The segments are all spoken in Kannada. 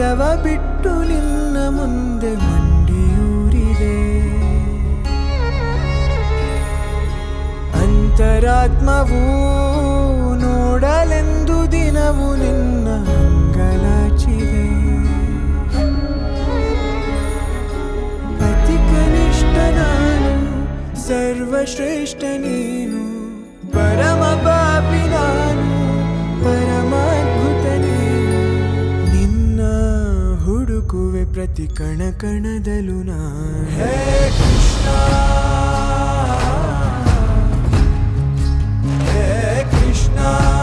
ಎಲ್ಲವ ಬಿಟ್ಟು ನಿನ್ನ ಮುಂದೆ ಮಂಡಿಯೂರಿದೆ ಅಂತರಾತ್ಮವು ನೋಡಲೆಂದು ದಿನವು ನಿನ್ನ ಅಂಗಲಾಚಿದೆ ಅತಿ ಕನಿಷ್ಠ ನಾನು ಸರ್ವಶ್ರೇಷ್ಠ ನೀನು ಪರಮ ಪಾಪಿ ನಾನು ಪರಮಾದ್ಭುತ ನೀನು ನಿನ್ನ ಹುಡುಕುವೆ ಪ್ರತಿ ಕಣ ಕಣದಲು ನಾ ಹೇ ಕೃಷ್ಣ ಹೇ ಕೃಷ್ಣ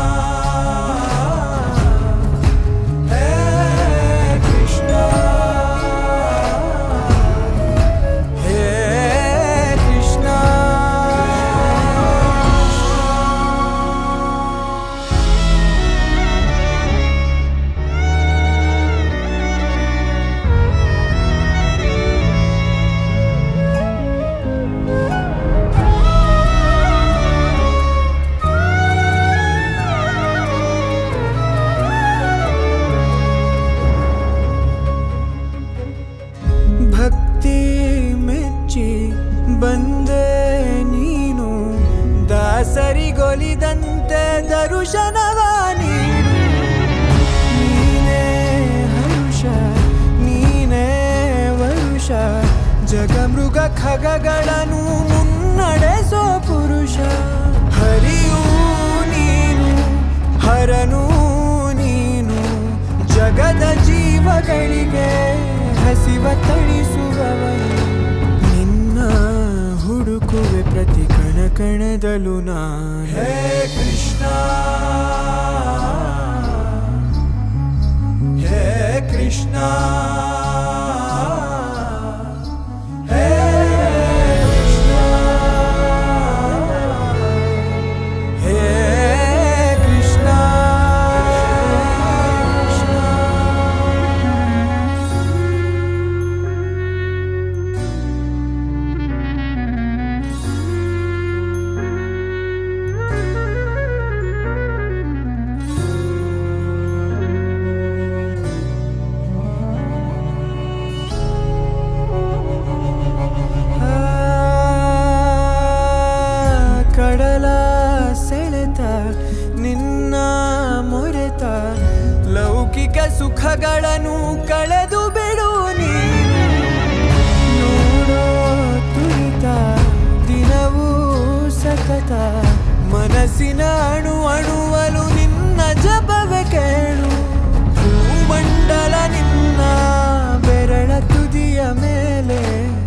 ಹೇ ಕೃಷ್ಣ ಹೇ ಕೃಷ್ಣ ಭಕ್ತಿ ಮೆಚ್ಚಿ ಬಂದೆ ನೀನು ದಾಸರಿಗೊಲಿದಂತೆ ದರುಶನವ ನೀನು ನೀನೇ ಹರುಷ ನೀನೇ ವರುಷ ಜಗಮೃಗ ಖಗಗಳನ್ನು ಮುನ್ನಡೆಸೋ ಪುರುಷ ಹರಿಯೂ ನೀನು ಹರನೂ ನೀನು ಜಗದ ಜೀವಗಳಿಗೆ ಹಸಿವ ತಣಿಸುವವನು ನಿನ್ನ ಹುಡುಕುವೆ ಪ್ರತಿ ಕಣ ಕಣದಲು ನಾ ಹೇ ಕೃಷ್ಣ ಹೇ ಕೃಷ್ಣ ಹೇ ಕೃಷ್ಣ ಹೇ ಕೃಷ್ಣ ಕಡಲ ಸೆಳೆತ ನಿನ್ನ ಮೊರೆತ ಲೌಕಿಕ ಸುಖಗಳನ್ನು ಕಳೆದು ಬಿಡು ನೀನು ನೋಡೋ ತುರಿತ ದಿನವೂ ಸತತ ಮನಸ್ಸಿನ ಅಣು ಅಣುವಲು ನಿನ್ನ ಜಪವೆ ಕೇಳು ಭೂಮಂಡಲ ನಿನ್ನ ಬೆರಳ ತುದಿಯ ಮೇಲೆ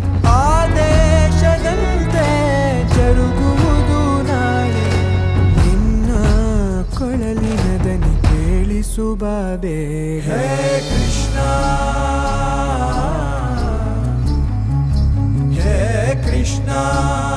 ಆದೇಶದಂತೆ ಜರುಗುವುದು ನಾಳೆ ನಿನ್ನ ಕೊಳಲಿನ ದನಿ ಕೇಳಿಸುಬಾಬೆ ಹೇ ಕೃಷ್ಣ ಹೇ ಕೃಷ್ಣ